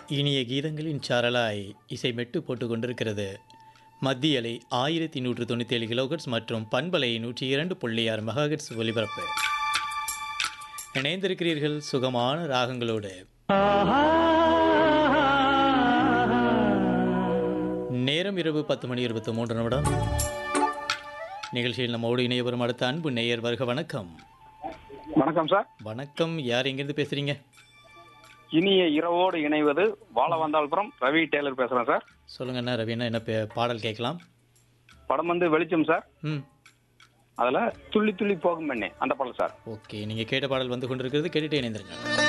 இனிய கீதங்களின் சாரலாய் இசை மெட்டு போட்டுக் கொண்டிருக்கிறது மத்திய அலை ஆயிரத்தி நூற்று தொண்ணூற்றி ஏழு கிலோகட்ஸ் மற்றும் பண்பலை நூற்றி இரண்டு புள்ளி ஆறு மெகாஹெட்ஸ் ஒலிபரப்பு இணைந்திருக்கிறீர்கள் சுகமான ராகங்களோடு நேரம் இரவு பத்து மணி இருபத்தி மூன்று நிமிடம் நிகழ்ச்சியில் நம்மோடு இணைய வரும் அடுத்த அன்பு நேயர் வருக வணக்கம் வணக்கம் சார் வணக்கம் யார் எங்கேருந்து பேசுறீங்க இனிய இரவோடு இணைவது வாழவந்தாள்புரம் ரவி டெய்லர் பேசுறேன் சார் சொல்லுங்கண்ணா ரவினா என்ன பே- பாடல் கேட்கலாம் படம் வந்து வெளிச்சம் சார் ம் அதுல துள்ளி துள்ளி போகும் பெண்ணே அந்த படம் சார் ஓகே நீங்கள் கேட்ட பாடல் வந்து கொண்டிருக்கிறது கேட்டுட்டே இணைந்திருங்க